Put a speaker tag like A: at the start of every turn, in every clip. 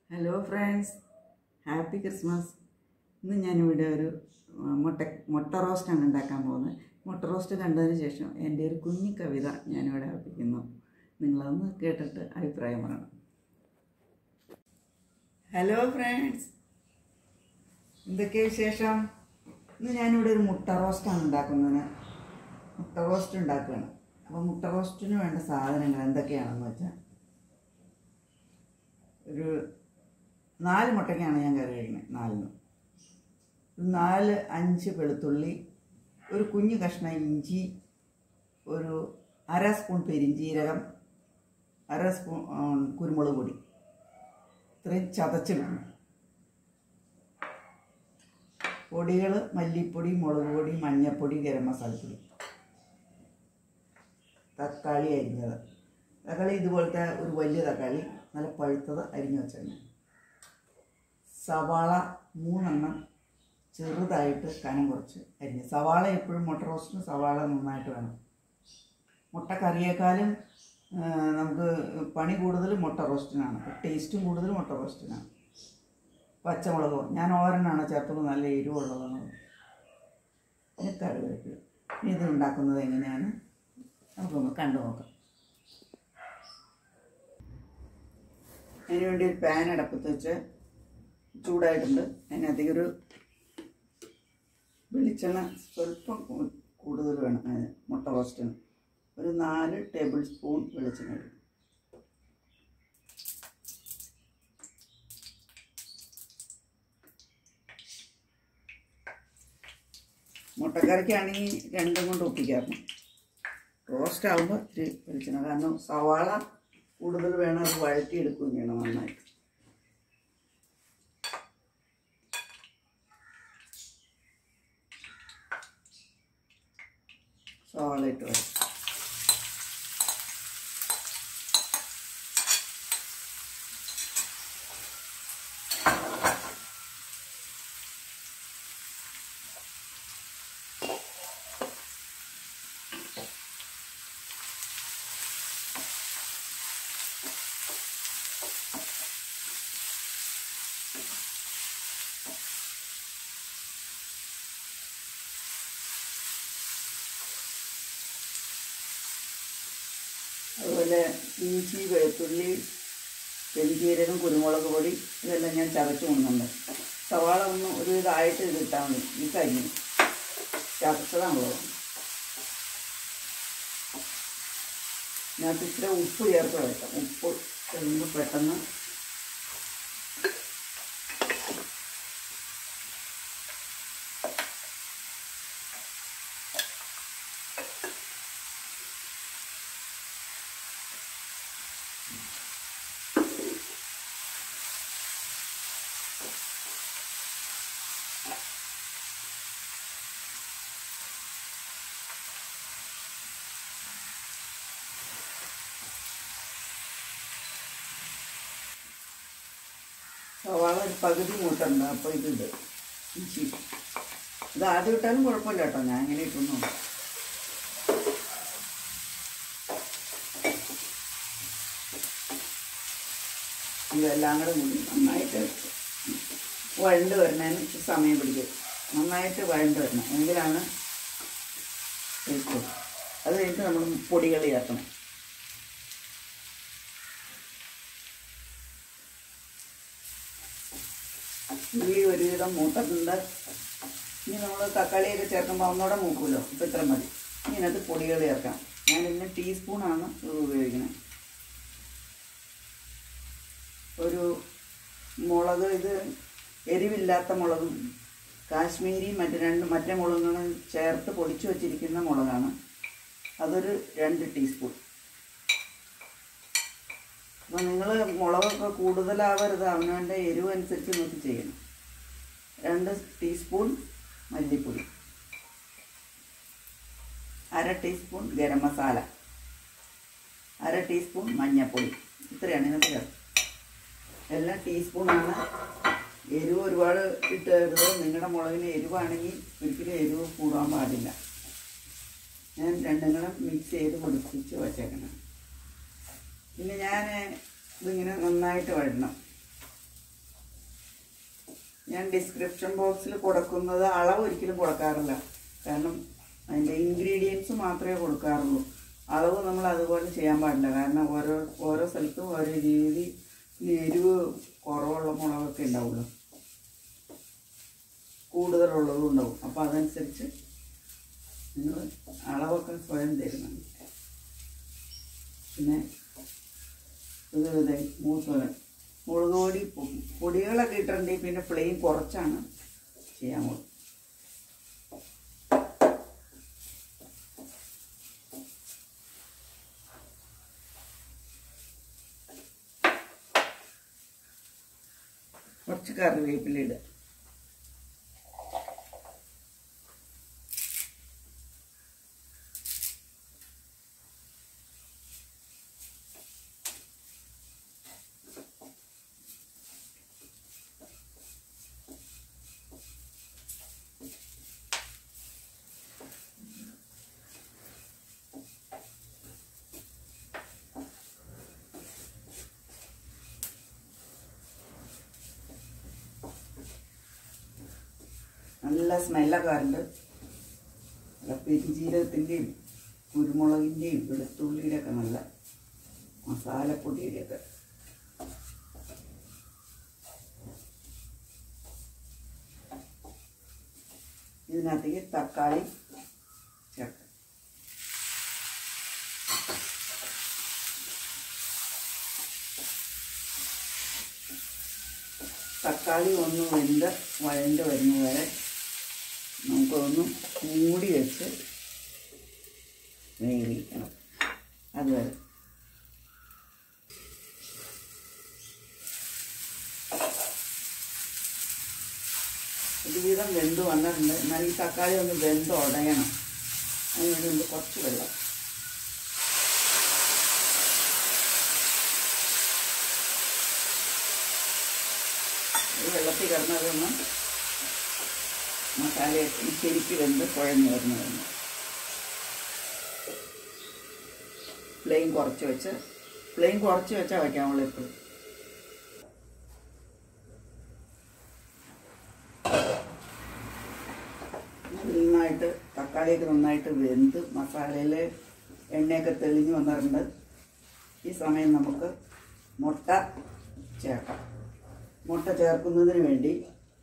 A: hello friends happy Christmas ഇന്ന് ഞാനിവിടെ ഒരു ആ, മുട്ട മുട്ട റോസ്റ്റാണ് ഉണ്ടാക്കാൻ പോകുന്നത് മുട്ട റോസ്റ്റ് കണ്ടതിന് ശേഷം എൻ്റെ ഒരു കുഞ്ഞു കവിത ഞാനിവിടെ അർപ്പിക്കുന്നു നിങ്ങളതൊന്ന് കേട്ടിട്ട് അഭിപ്രായം പറയണം ഹലോ ഫ്രണ്ട്സ് എന്തൊക്കെ വിശേഷം ഇന്ന് ഞാനിവിടെ ഒരു മുട്ട റോസ്റ്റാണ് ഉണ്ടാക്കുന്നത് മുട്ട റോസ്റ്റ് ഉണ്ടാക്കുകയാണ് അപ്പോൾ മുട്ട റോസ്റ്റിന് വേണ്ട സാധനങ്ങൾ എന്തൊക്കെയാണെന്ന് വെച്ചാൽ ഒരു നാല് മുട്ടയ്ക്കാണ് ഞാൻ കറി കഴിക്കുന്നത് നാലിന് ഒരു നാല് അഞ്ച് വെളുത്തുള്ളി ഒരു കുഞ്ഞു കഷ്ണം ഇഞ്ചി ഒരു അര സ്പൂൺ പെരിഞ്ജീരകം അര സ്പൂൺ ആ, കുരുമുളക് പൊടി ഇത്രയും ചതച്ചിടണം പൊടികൾ മല്ലിപ്പൊടി മുളക് പൊടി മഞ്ഞൾപ്പൊടി ഗരം മസാലപ്പൊടി തക്കാളി അരിഞ്ഞത് തക്കാളി ഇതുപോലത്തെ ഒരു വലിയ തക്കാളി നല്ല പഴുത്തത് അരിഞ്ഞു വെച്ചാൽ സവാള മൂന്നെണ്ണം ചെറുതായിട്ട് കനം കുറച്ച് അരിഞ്ഞ് സവാള എപ്പോഴും മുട്ട റോസ്റ്റിന് സവാള നന്നായിട്ട് വേണം മുട്ട കറിയേക്കാളും ആ, നമുക്ക് പണി കൂടുതൽ മുട്ട റോസ്റ്റിനാണ് ടേസ്റ്റും കൂടുതൽ മുട്ട റോസ്റ്റിനാണ് പച്ചമുളക് ഞാൻ ഓരെണ്ണാണ് ചേർത്തുള്ളത് നല്ല എരിവുള്ളതാണ് പിന്നെ കറിവേപ്പില ഇനി ഇത് ഉണ്ടാക്കുന്നത് എങ്ങനെയാണ് നമുക്കൊന്ന് കണ്ടു നോക്കാം അതിന് വേണ്ടി ഒരു പാൻ അടപ്പത്ത് വെച്ച് ചൂടായിട്ടുണ്ട് അതിനകത്തേക്ക് ഒരു വെളിച്ചെണ്ണ സ്വല്പം കൂ- കൂടുതൽ വേണം അതിന് മുട്ട റോസ്റ്റിന് ഒരു നാല് ടേബിൾ സ്പൂൺ വെളിച്ചെണ്ണ ഇടും മുട്ടക്കറിക്കാണെങ്കിൽ രണ്ടും കൊണ്ട് ഒപ്പിക്കാറുണ്ട് റോസ്റ്റ് ആകുമ്പോൾ ഇത്തിരി വെളിച്ചെണ്ണ കാരണം സവാള കൂടുതൽ വേണം അത് വഴറ്റിയെടുക്കുകയും ചെയ്യണം നന്നായിട്ട് സവാള ഇട്ട് വരും അതുപോലെ ഇഞ്ചി വെളുത്തുള്ളി പെരിഞ്ചീരകം കുരുമുളക് പൊടി ഇതെല്ലാം ഞാൻ ചതച്ച് കൊണ്ടുണ്ട് സവാള ഒന്ന് ഒരു ഇതായിട്ട് ഇത് ഇട്ടാൽ മതി ഈ കരിഞ്ഞു ചതച്ചതാണല്ലോ ഇതിനകത്ത് ഇച്ചിരി ഉപ്പ് ചേർത്ത് വയ്ക്കാം ഉപ്പ് ചെല്ലുമ്പോൾ പെട്ടെന്ന് സവാള ഒരു പകുതി മൂട്ടുണ്ട് അപ്പോൾ ഇതുണ്ട് ഇഞ്ചി ഇത് ആദ്യം ഇട്ടാലും കുഴപ്പമില്ല കേട്ടോ ഞാൻ ഇങ്ങനെ ഇട്ടൊന്നും ഇതെല്ലാം കൂടെ കൂടി നന്നായിട്ട് വഴണ്ട് വരുന്നതിന് ഇച്ചിരി സമയം പിടിക്കും നന്നായിട്ട് വഴണ്ട് വരണം എങ്കിലാണ് ടേസ്റ്റ് അത് കഴിഞ്ഞിട്ട് നമ്മൾ പൊടികൾ ചേർക്കണം ഉള്ളി ഒരുവിധം മൂത്തിട്ടുണ്ട് ഇനി നമ്മൾ തക്കാളിയൊക്കെ ചേർക്കുമ്പോൾ ഒന്നുകൂടെ മൂക്കുമല്ലോ ഇപ്പം ഇത്ര മതി ഇനി ഇതിനകത്ത് പൊടികൾ ചേർക്കാം ഞാൻ ഇന്ന് ടീസ്പൂണാണ് ഇത് ഉപയോഗിക്കുന്നത് ഒരു മുളക് ഇത് എരിവില്ലാത്ത മുളകും കാശ്മീരി മറ്റ് രണ്ട് മറ്റേ മുളകുകളും ചേർത്ത് പൊടിച്ചു വച്ചിരിക്കുന്ന മുളകാണ് അതൊരു രണ്ട് ടീസ്പൂൺ അപ്പോൾ നിങ്ങൾ മുളകൊക്കെ കൂടുതലാവരുത് അവനവൻ്റെ എരിവ് അനുസരിച്ച് നോക്കി ചെയ്യണം രണ്ട് ടീസ്പൂൺ മല്ലിപ്പൊടി അര ടീസ്പൂൺ ഗരം മസാല അര ടീസ്പൂൺ മഞ്ഞൾപ്പൊടി ഇത്രയാണ് ഇതിനകത്ത് ചേർത്ത് എല്ലാം ടീസ്പൂണാണ് എരിവ് ഒരുപാട് ഇട്ടരുത് നിങ്ങളുടെ മുളകിന് എരിവാണെങ്കിൽ ഒരിക്കലും എരിവ് കൂടാൻ പാടില്ല ഞാൻ രണ്ടും കൂടെ മിക്സ് ചെയ്ത് പൊടിപ്പിച്ച് വച്ചേക്കണം പിന്നെ ഞാൻ ഇതിങ്ങനെ നന്നായിട്ട് വഴണം ഞാൻ ഡിസ്ക്രിപ്ഷൻ ബോക്സിൽ കൊടുക്കുന്നത് അളവ് ഒരിക്കലും കൊടുക്കാറില്ല കാരണം അതിൻ്റെ ഇൻഗ്രീഡിയൻസ് മാത്രമേ കൊടുക്കാറുള്ളൂ അളവ് നമ്മൾ അതുപോലെ ചെയ്യാൻ പാടില്ല കാരണം ഓരോ ഓരോ സ്ഥലത്തും ഓരോ രീതി എരിവ് കുറവുള്ള മുളകൊക്കെ ഉണ്ടാവുള്ളൂ കൂടുതലുള്ളതും ഉണ്ടാവും അപ്പോൾ അതനുസരിച്ച് നിങ്ങൾ അളവൊക്കെ സ്വയം തരുന്നുണ്ട് പിന്നെ ഇത് ഇതേ മൂത്തോല മുളക് പൊടി പൊ- പൊടികളൊക്കെ ഇട്ടിട്ടുണ്ടെങ്കിൽ പിന്നെ ഫ്ലെയിം കുറച്ചാണ് ചെയ്യാൻ പോകുന്നത് കുറച്ച് കറിവേപ്പില ഇടുക നല്ല സ്മെല്ലൊക്കെ ഉണ്ട് നല്ല പെരിഞ്ജീരകത്തിൻ്റെയും കുരുമുളകിൻ്റെയും വെളുത്തുള്ളിയുടെ ഒക്കെ നല്ല മസാലപ്പൊടിയുടെ ഒക്കെ ഇതിനകത്തേക്ക് തക്കാളി ചേർക്കാം തക്കാളി ഒന്ന് വെന്ത് വഴണ്ട് വരുന്ന വരെ നമുക്കൊന്ന് മൂടി വെച്ച് വേവിക്കണം അതുവരെ ഒരുവിധം വെന്ത് വന്നിട്ടുണ്ട് എന്നാൽ ഈ തക്കാളി ഒന്ന് വെന്ത് ഉടയണം അതിനുവേണ്ടി ഒന്ന് കുറച്ച് വെള്ളം ഈ വെള്ളത്തിൽ കിടന്നതൊന്ന് മസാല ശരിക്ക് വെന്ത് കുഴഞ്ഞു വരുന്നു വരുന്നു ഫ്ലെയിം കുറച്ച് വെച്ച് ഫ്ലെയിം കുറച്ച് വെച്ചാൽ വയ്ക്കാമുള്ളൂ എപ്പോഴും നന്നായിട്ട് തക്കാളിയൊക്കെ നന്നായിട്ട് വെന്ത് മസാലയിൽ എണ്ണയൊക്കെ തെളിഞ്ഞ് വന്നിട്ടുണ്ട് ഈ സമയം നമുക്ക് മുട്ട ചേർക്കാം മുട്ട ചേർക്കുന്നതിന് വേണ്ടി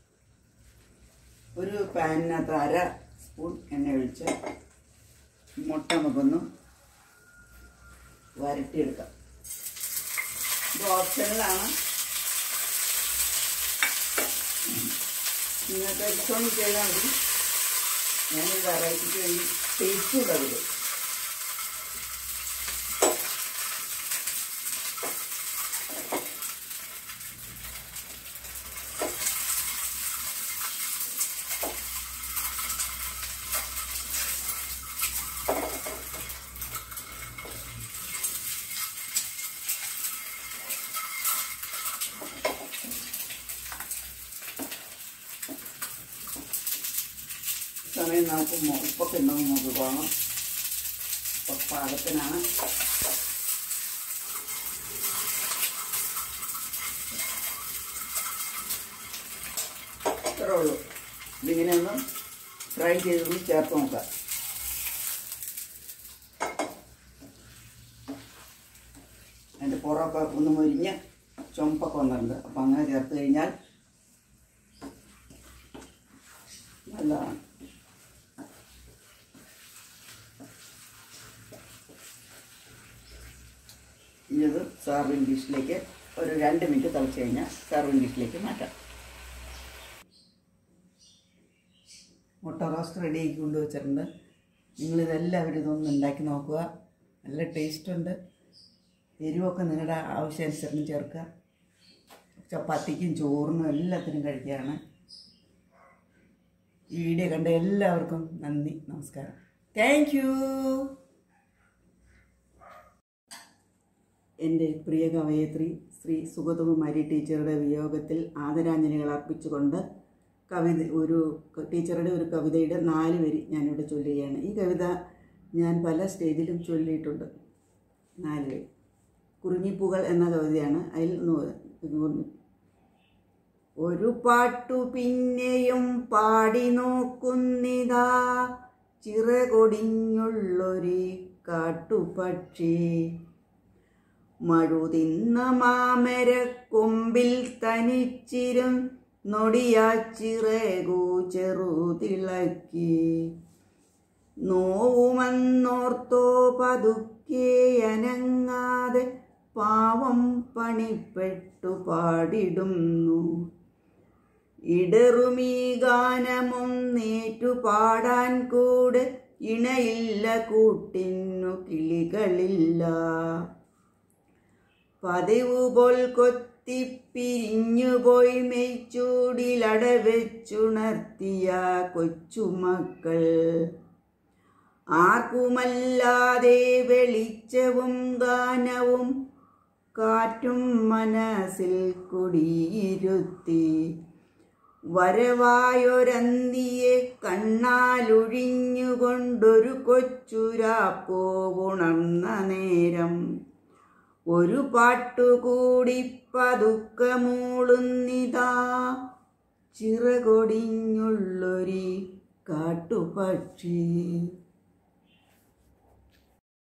A: ഒരു പാനിനകത്ത് അര സ്പൂൺ എണ്ണ ഒഴിച്ച് മുട്ട നമുക്കൊന്ന് വരട്ടിയെടുക്കാം ഇത് ഓപ്ഷനിലാണ് നിങ്ങൾക്ക് ഇഷ്ടം ചെയ്താൽ മതി ഞാൻ വെറൈറ്റിക്ക് വേണ്ടി ടേസ്റ്റ് ഉണ്ടാവില്ല സമയം നമുക്ക് മൊ- ഉപ്പൊക്കെ ഉണ്ടോ എന്ന് നോക്കി പോകണം ഉപ്പ് പാകത്തിനാണ് ഇത്രേ ഉള്ളൂ ഇതിങ്ങനെ ഒന്ന് ഫ്രൈ ചെയ്തൊന്ന് ചേർത്ത് നോക്കാം അതിൻ്റെ പുറമൊക്കെ ഒന്ന് മുരിഞ്ഞ് ചുമപ്പൊക്കെ വന്നിട്ടുണ്ട് അപ്പം അങ്ങനെ ചേർത്ത് കഴിഞ്ഞാൽ നല്ലതാണ് ഇനി ഇത് സർവിങ് ഡിഷിലേക്ക് ഒരു രണ്ട് മിനിറ്റ് തിളച്ച് കഴിഞ്ഞാൽ സർവിങ് ഡിഷിലേക്ക് മാറ്റാം മുട്ട റോസ്റ്റ് റെഡി ആക്കി കൊണ്ടുവച്ചിട്ടുണ്ട് നിങ്ങളിതെല്ലാവരും ഇതൊന്ന് ഉണ്ടാക്കി നോക്കുക നല്ല ടേസ്റ്റ് ഉണ്ട് എരിവൊക്കെ നിങ്ങളുടെ ആവശ്യാനുസരണം ചേർക്കുക ചപ്പാത്തിക്കും ചോറിനും എല്ലാത്തിനും കഴിക്കുകയാണ് ഈ വീഡിയോ കണ്ട എല്ലാവർക്കും നന്ദി നമസ്കാരം താങ്ക് യു എൻ്റെ പ്രിയ കവയത്രി ശ്രീ സുഗതകുമാരി ടീച്ചറുടെ വിയോഗത്തിൽ ആദരാഞ്ജലികൾ അർപ്പിച്ചുകൊണ്ട് കവിത ഒരു ക- ടീച്ചറുടെ ഒരു കവിതയുടെ നാല് വരി ഞാനിവിടെ ചൊല്ലുകയാണ് ഈ കവിത ഞാൻ പല സ്റ്റേജിലും ചൊല്ലിയിട്ടുണ്ട് നാല് വരി കുറിഞ്ഞിപ്പൂകൾ എന്ന കവിതയാണ് അതിൽ നൂ- ഒരു പാട്ടു പിന്നെയും പാടി നോക്കുന്നിതാ ചിറകൊടിഞ്ഞുള്ളൊരു കാട്ടുപക്ഷി മഴുതിന്ന മാമരക്കൊമ്പിൽ തനിച്ചിരും നൊടിയാച്ചിറകു ചെറുതിളക്കി നോവുമെന്നോർത്തോ പതുക്കെ അനങ്ങാതെ പാവം പണിപ്പെട്ടു പാടിടുന്നു ഇടറുമീ ഗാനമും നേറ്റു പാടാൻ കൂടെ ഇണയില്ല കൂട്ടിന്നു കിളികളില്ല പതിവ് പോൽ കൊത്തിപ്പിരിഞ്ഞുപോയി മെയ്ച്ചൂടിലടവെച്ചുണർത്തിയ കൊച്ചുമക്കൾ ആർക്കുമല്ലാതെ വെളിച്ചവും ഗാനവും കാറ്റും മനസ്സിൽ കുടിയിരുത്തി വരവായൊരന്തിയെ കണ്ണാലൊഴിഞ്ഞുകൊണ്ടൊരു കൊച്ചുരാപ്പോവുണർന്ന നേരം ഒരു പാട്ടുകൂടി പതുക്കെ മൂളുന്നിതാ ചിറകൊടിഞ്ഞുള്ളൊരി കാട്ടുപക്ഷി